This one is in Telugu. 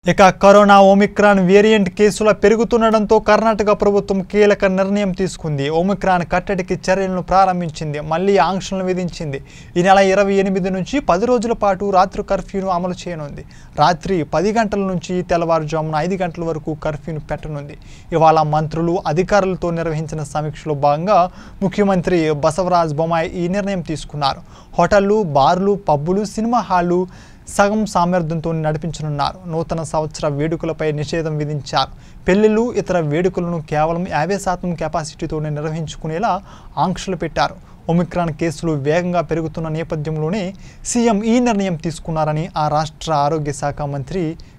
ఇక కరోనా ఒమిక్రాన్ వేరియంట్ కేసుల పెరుగుతుండడంతో కర్ణాటక ప్రభుత్వం కీలక నిర్ణయం తీసుకుంది ఒమిక్రాన్ కట్టడికి చర్యలను ప్రారంభించింది మళ్లీ ఆంక్షలను విధించింది ఈ నెల ఇరవై ఎనిమిది నుంచి పది రోజుల పాటు రాత్రి కర్ఫ్యూను అమలు చేయనుంది రాత్రి పది గంటల నుంచి తెల్లవారుజామున ఐదు గంటల వరకు కర్ఫ్యూను పెట్టనుంది ఇవాళ మంత్రులు అధికారులతో నిర్వహించిన సమీక్షలో భాగంగా ముఖ్యమంత్రి బసవరాజ్ బొమ్మాయి ఈ నిర్ణయం తీసుకున్నారు హోటళ్లు బార్లు పబ్బులు సినిమా హాళ్లు సగం సామర్థ్యంతో నడిపించనున్నారు నూతన సంవత్సర వేడుకలపై నిషేధం విధించారు పెళ్లిళ్ళు ఇతర వేడుకలను కేవలం యాభై శాతం కెపాసిటీతోనే నిర్వహించుకునేలా ఆంక్షలు పెట్టారు ఒమిక్రాన్ కేసులు వేగంగా పెరుగుతున్న నేపథ్యంలోనే సీఎం ఈ నిర్ణయం తీసుకున్నారని ఆ రాష్ట్ర ఆరోగ్య శాఖ మంత్రి